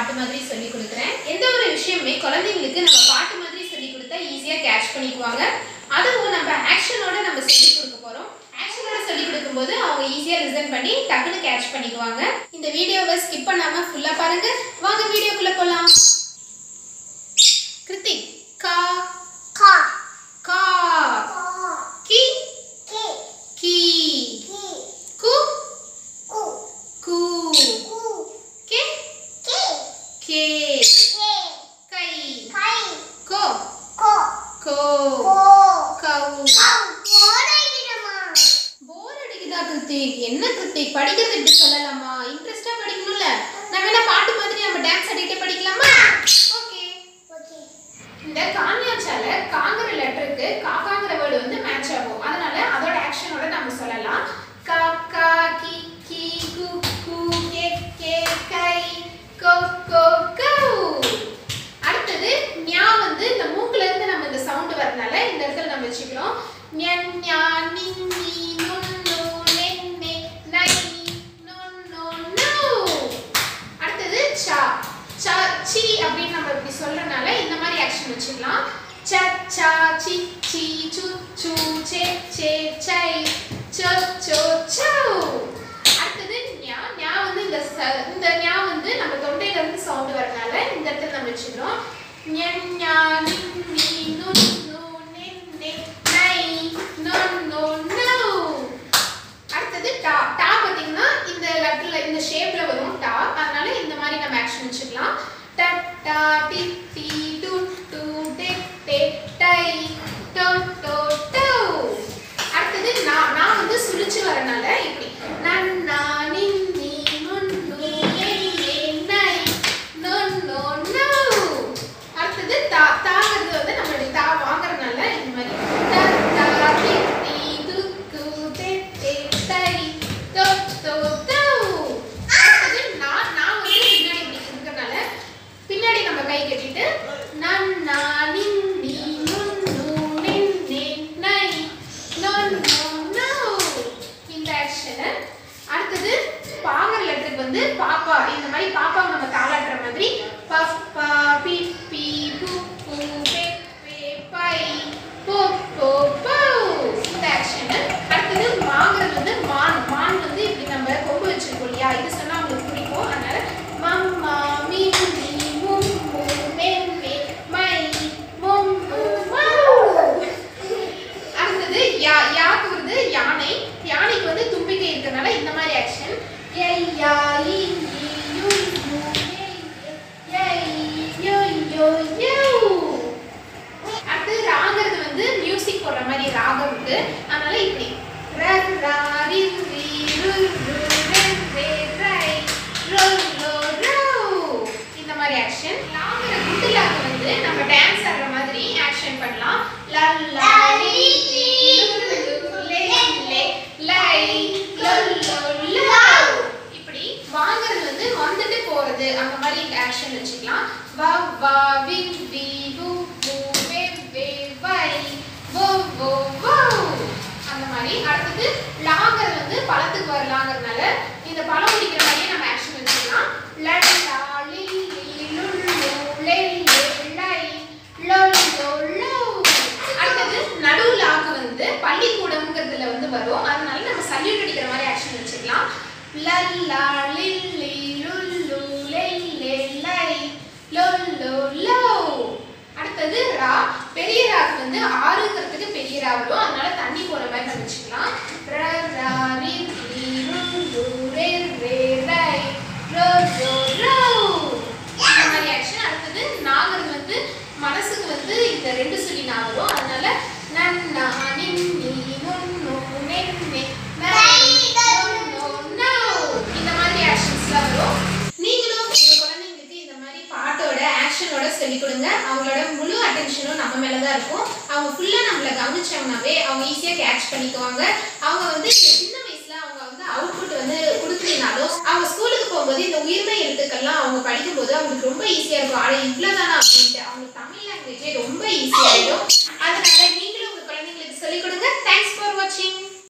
பாட்டு மாதிரி சொல்லி கொடுக்குறேன் எந்த ஒரு விஷயமே குழந்தைங்களுக்கு நம்ம பாட்டு மாதிரி சொல்லி கொடுத்தா ஈஸியாக கேட்ச் பண்ணிக்குவாங்க அதுவும் நம்ம ஆக்ஷனோட நம்ம சொல்லி கொடுக்க போகிறோம் ஆக்ஷனோட சொல்லி கொடுக்கும்போது அவங்க ஈஸியாக லிசன் பண்ணி டக்குன்னு கேட்ச் பண்ணிக்குவாங்க இந்த வீடியோவை ஸ்கிப் பண்ணாமல் ஃபுல்லாக பாருங்க வாங்க வீடியோக்குள்ளே போகலாம் கிருத்திக் கா கா கா கா கி கி கி கி கு கு கு கு கே கி கே கே கை கை கோ கோ கோ கோ கௌ கவ் ஓரையிடுமா போர் அடிக்குதா கிருத்திக் என்ன கிருத்திக் படிக்கிறது இப்படி சொல்லலாமா இன்ட்ரெஸ்டா படிக்கணும்ல நான் வேணா பாட்டு மாதிரி நம்ம டான்ஸ் ஆடிட்டே படிக்கலாமா ஓகே ஓகே இந்த கான்யாச்சால காங்கிற லெட்டருக்கு காக்காங்கிற வேர்டு வந்து மேட்ச் ஆகும் அதனால அதோட ஆக்ஷனோட நம்ம சொல்லலாம் கா கா கி கி கு கு கே கே கை கோ கோ கௌ அடுத்தது ஞா வந்து இந்த மூக்குல இருந்து நம்ம இந்த சவுண்ட் வரனால இந்த இடத்துல நம்ம வச்சுக்கிறோம் ஞன் ஞா நின் நீ நுண் நு நென் நெ நை நுண் நு நு அடுத்தது சா சா சி அப்படின்னு நம்ம இப்படி சொல்றனால இந்த மாதிரி ஆக்ஷன் வச்சுக்கலாம் ச சா சி சி சு சு சே சே சை சோ சோ சௌ அடுத்தது ஞா ஞா வந்து இந்த ச- இந்த ஞா வந்து நம்ம தொண்டையில இருந்து சவுண்ட் வரனால இந்த இடத்துல நம்ம வச்சுக்கிறோம் ஞன் ஞா நின் நீ நுண் நு நென் நெ நை நுண் நு நு அடுத்தது டா டா பார்த்தீங்கன்னா இந்த லெட்டர்ல இந்த ஷேப்ல வரும் டா அதனால இந்த மாதிரி நம்ம ஆக்ஷன் வச்சுக்கலாம் ட டா டி டி டு டு டே டே டை டோ டோ டோ அடுத்தது நான் நான் வந்து சுழிச்சு வரனால இப்படி நன் நா நின் நீ நுண் நு ஏ ஏ நை நுண் நு நு அடுத்தது தா தாங்கிறது வந்து நம்ம இப்படி தா வாங்குறதுனால இந்த மாதிரி ட டா டி டி து கு தே தே தை தோ தோ தோ அடுத்தது நான் நான் வந்து பின்னாடி இப்படி இருக்கிறதுனால பின்னாடி நம்ம கை கட்டிட்டு நன் நா நின் நீ நுண் நு நின் நே நை நொன் நோ நோ இந்த ஆக்ஷனு அடுத்தது பாங்கர் லெட்டருக்கு வந்து பாப்பா இந்த மாதிரி பாப்பாவை நம்ம தாளாட்டுற மாதிரி பஃப் பா பி பி பு பு பெ பெ பை போ போ போ இந்த ஆக்ஷனு அடுத்தது மாங்கிறது வந்து மான் மான் வந்து இப்படி நம்ம கொம்பு வச்சிருக்கோம் இல்லையா இது சொன்னா உங்களுக்கு பிடிக்கும் அதனால மம்மா மீ மீ மும் மு மென் மெ மை மும் மு மௌ அடுத்தது யா யாக்கு வந்து யானை யானைக்கு வந்து தும்பிக்கை இருக்கறனால இந்த மாதிரி ஆக்ஷன் ஏய் யா ஈ ஈ யூ யூ ஏய் யோ யோ யோ அடுத்து ராங்கிறது வந்து மியூசிக் போடுற மாதிரி ராகம் இருக்கு அதனால இப்படி ர ரா ரி ரி ரு ரு ரெ ரெ ரை ரோ ரோ ரோ இந்த மாதிரி ஆக்ஷன் லாங்கிற குட்டு லாக் வந்து நம்ம டான்ஸ் ஆடுற மாதிரி ஆக்ஷன் பண்ணலாம் ல லா லி லி லு லு லே லே லை லோ லோ லோ இப்படி வாங்குறது வந்து வந்துட்டு போறது அந்த மாதிரி ஆக்ஷன் வச்சுக்கலாம் வா வா வி வி வு வு வே வே வை வோ வோ வோ அந்த மாதிரி அடுத்தது லாங்கர் வந்து பழத்துக்கு வரலாங்கிறதுனால இந்த பழம் முடிக்கிற மாதிரியே நம்ம ஆக்ஷன் வச்சுக்கலாம் ல லா லி லி லு லு லே லே லை லோ லோ லோ அடுத்தது நடு லாக்கு வந்து பள்ளிக்கூடம்ங்கிறதுல வந்து வரும் அதனால நம்ம சல்யூட் அடிக்கிற மாதிரி ஆக்ஷன் வச்சுக்கலாம் ல லா லி லி லு லு லே லே லை லோ லோ லோ அடுத்தது ரா பெரிய ராக்கு வந்து ஆறுங்கிறதுக்கு பெரிய ரா வரும் அதனால தண்ணி போற மாதிரி நம்ம வச்சுக்கலாம் ர ரா ரி ரி ரு ரு ரே ரே ரை ரோ ரோ ரோ இந்த மாதிரி ஆக்ஷன் அடுத்தது நாங்கிறது வந்து மனசுக்கு வந்து இந்த ரெண்டு சொல்லி நான் வரும் அதனால நன் நா நின் நீ நுண் நு நென் நெ நை நொன் நொ நோ இந்த மாதிரி ஆக்ஷன்ஸ்லாம் வரும் நீங்களும் உங்க குழந்தைங்களுக்கு இந்த மாதிரி பாட்டோட ஆக்ஷனோட சொல்லிக் கொடுங்க அவங்களோட முழு அட்டென்ஷனும் நம்ம மேல தான் இருக்கும் அவங்க ஃபுல்லா நம்மள கவனிச்சாங்கனாவே அவங்க ஈஸியா கேட்ச் பண்ணிக்குவாங்க அவங்க வந்து இந்த சின்ன வயசுல அவங்க வந்து அவுட்புட் வந்து கொடுக்கலினாலும் அவங்க ஸ்கூலுக்கு போகும்போது இந்த உயிர்மை எழுத்துக்கள்லாம் அவங்க படிக்கும்போது அவங்களுக்கு ரொம்ப ஈஸியா இருக்கும் ஆனா இவ்வளவுதானா அப்படின்ட்டு அவங்களுக்கு தமிழ் லாங்குவேஜே ரொம்ப ஈஸியாயிடும் அதனால நீங்களும் உங்க குழந்தைங்களுக்கு சொல்லிக் கொடுங்க தேங்க்ஸ் ஃபார் வாட்சிங்